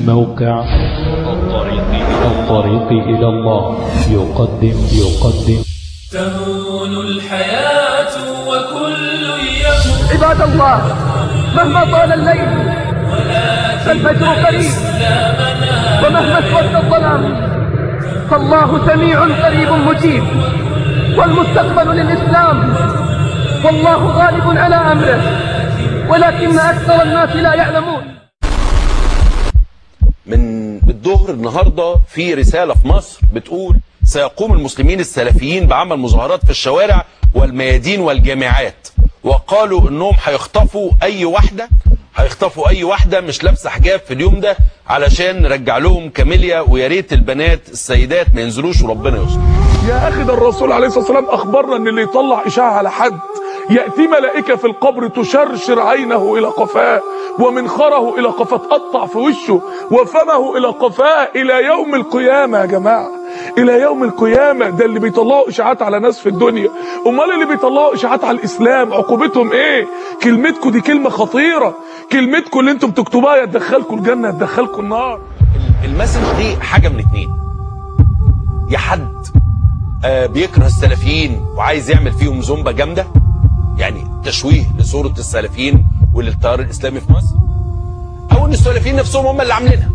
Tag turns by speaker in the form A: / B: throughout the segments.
A: موقع الطريق إلى الله يقدم يقدم
B: تهون الحياة وكل يوم
C: عباد الله مهما طال الليل فالفجر قريب ومهما اسود الظلام فالله سميع قريب مجيب والمستقبل للإسلام والله غالب على أمره ولكن أكثر الناس لا يعلمون
D: من الظهر النهارده في رساله في مصر بتقول سيقوم المسلمين السلفيين بعمل مظاهرات في الشوارع والميادين والجامعات وقالوا انهم هيخطفوا اي واحده هيخطفوا اي واحده مش لابسه حجاب في اليوم ده علشان نرجع لهم كاميليا ويا ريت البنات السيدات ما ينزلوش وربنا يستر
E: يا اخي ده الرسول عليه الصلاه والسلام اخبرنا ان اللي يطلع اشاعه على حد ياتي ملائكه في القبر تشرشر عينه الى قفاه ومنخره الى قفاه تقطع في وشه وفمه الى قفاه الى يوم القيامه يا جماعه الى يوم القيامه ده اللي بيطلعوا اشاعات على ناس في الدنيا امال اللي بيطلعوا اشاعات على الاسلام عقوبتهم ايه كلمتكم دي كلمه خطيره كلمتكم اللي انتم بتكتبوها يا تدخلكم الجنه يا تدخلكم النار
D: المسج دي حاجه من اتنين يا حد آه بيكره السلفيين وعايز يعمل فيهم زومبا جامده يعني تشويه لصوره السلفيين وللتيار الاسلامي في مصر او ان السلفيين نفسهم هم اللي عاملينها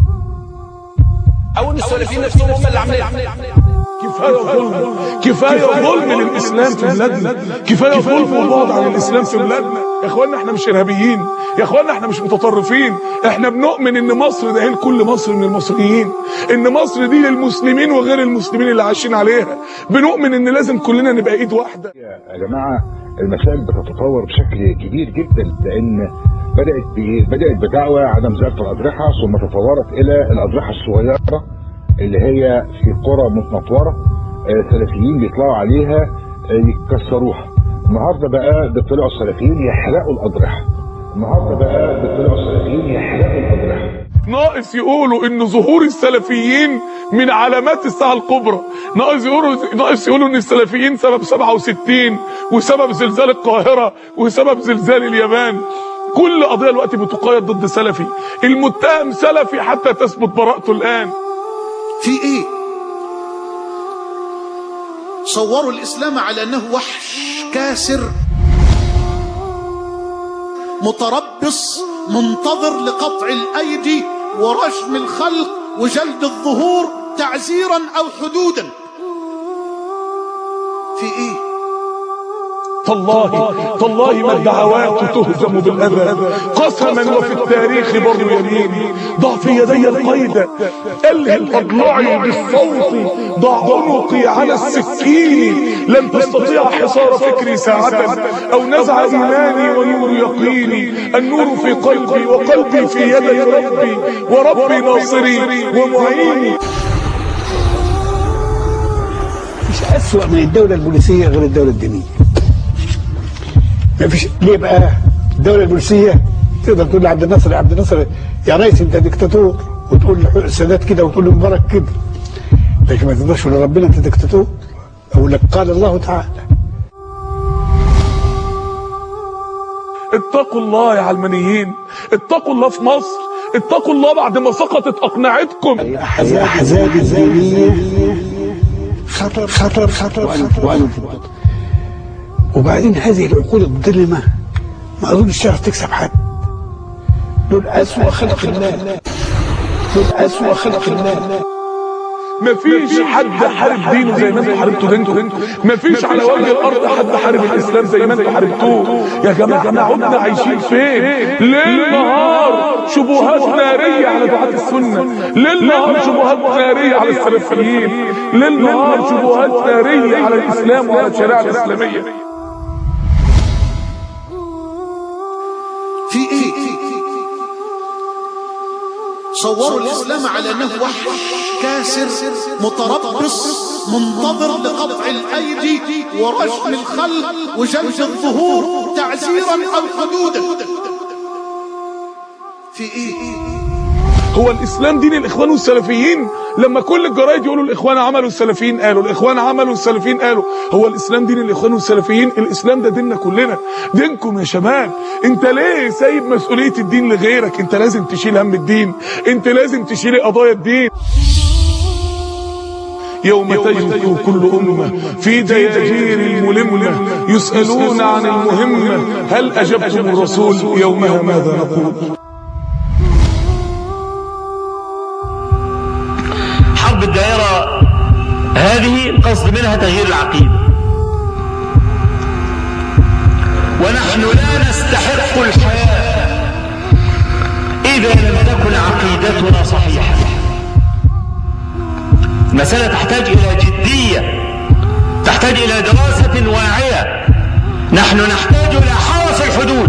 D: او ان السلفيين نفسهم هم اللي عاملينها
E: كفايه ظلم كفايه ظلم للاسلام في بلادنا كفايه ظلم والبعد عن الاسلام في بلادنا يا اخوانا احنا مش ارهابيين يا اخوانا احنا مش متطرفين احنا بنؤمن ان مصر ده هي لكل مصر من المصريين ان مصر دي للمسلمين وغير المسلمين اللي عايشين عليها بنؤمن ان لازم كلنا نبقى ايد واحده
F: يا جماعه المسائل بتتطور بشكل كبير جدا لان بدات ب- بدات بدعوى عدم زياره الاضرحه ثم تطورت الى الاضرحه الصغيره اللي هي في قرى متنطوره آه، سلفيين بيطلعوا عليها آه، يكسروها النهارده بقى بيطلعوا السلفيين يحرقوا الاضرحه النهارده بقى بيطلعوا السلفيين يحرقوا الاضرحه
E: ناقص يقولوا ان ظهور السلفيين من علامات الساعه الكبرى ناقص يقولوا ناقص يقولوا ان السلفيين سبب 67 وسبب زلزال القاهره وسبب زلزال اليابان كل قضيه دلوقتي بتقايض ضد سلفي المتهم سلفي حتى تثبت براءته الان
G: في ايه صوروا الاسلام على انه وحش كاسر متربص منتظر لقطع الايدي ورجم الخلق وجلد الظهور تعزيرا او حدودا في ايه
E: تالله تالله ما الدعوات تهزم بالاذى قسما وفي التاريخ بر يمين ضع في يدي القيد الهم اضلعي بالصوت ضع عنقي على السكين لن تستطيع حصار فكري ساعة او نزع ايماني ونور يقيني النور في قلبي وقلبي في يدي ربي وربي ناصري ومعيني
H: مفيش أسوأ من الدولة البوليسية غير الدولة الدينية مفيش ليه بقى الدولة البوليسية تقدر تقول لعبد الناصر يا عبد الناصر يا ريس انت ديكتاتور وتقول للسادات كده وتقول لمبارك كده لكن ما تقدرش تقول لربنا انت ديكتاتور اقول لك قال الله تعالى
E: اتقوا الله يا علمانيين اتقوا الله في مصر اتقوا الله بعد ما سقطت اقنعتكم
H: الأحزاب الدينية خطر خطر خطر خطر وبعدين هذه العقول الظلمة ما أظنش تعرف تكسب حد دول أسوأ خلق الله دول أسوأ خلق الله
E: مفيش حد حارب دينه زي ما انتوا حاربتوا دينكم مفيش على وجه الارض حد حارب الاسلام زي ما انتوا حاربتوه يا جماعه احنا عدنا عايشين فين ليل نهار شبهات ناريه على دعاة السنه ليل نهار شبهات ناريه على السلفيين ليل نهار شبهات ناريه على الاسلام وعلى الشريعه الاسلاميه
G: في ايه صوروا الاسلام على انه وحش كاسر متربص منتظر لقطع الايدي ورجم الخلق وجلد الظهور تعزيرا او حدودا في ايه
E: هو الاسلام دين الاخوان والسلفيين لما كل الجرايد يقولوا الاخوان عملوا السلفيين قالوا الاخوان عملوا السلفيين قالوا هو الاسلام دين الاخوان والسلفيين الاسلام ده ديننا كلنا دينكم يا شباب انت ليه سايب مسؤوليه الدين لغيرك انت لازم تشيل هم الدين انت لازم تشيل قضايا الدين يوم تجد كل أمة في دياجير الملمة يسألون عن المهمة هل أجبتم الرسول يومها ماذا نقول
I: حرب الدائرة هذه القصد منها تغيير العقيدة ونحن لا نستحق الحياة إذا لم تكن عقيدتنا صحيحة المسألة تحتاج إلى جدية تحتاج إلى دراسة واعية نحن نحتاج إلى حرس الحدود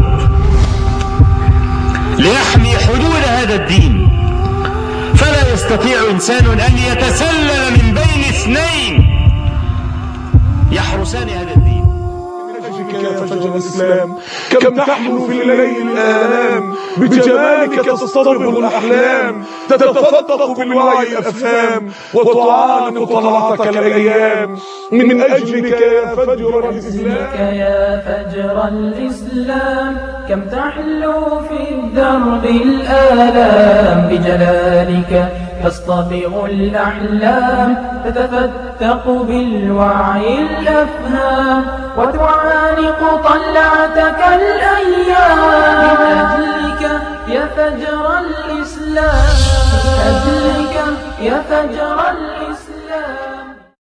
I: ليحمي حدود هذا الدين فلا يستطيع إنسان أن يتسلل من بين اثنين يحرسان هذا الدين
E: يا فجر الإسلام كم تحلو في الليل الآلام بجمالك تسترب الأحلام تتفتق بالوعي الأفهام وتعانق طلعتك الأيام من أجلك يا فجر الإسلام
J: يا فجر الإسلام كم تحلو في الدرب الآلام بجلالك تصطبغ الأحلام تتفتق بالوعي الأفهام وتعانق طلعتك الأيام من أجلك يا فجر الإسلام من أجلك يا فجر الإسلام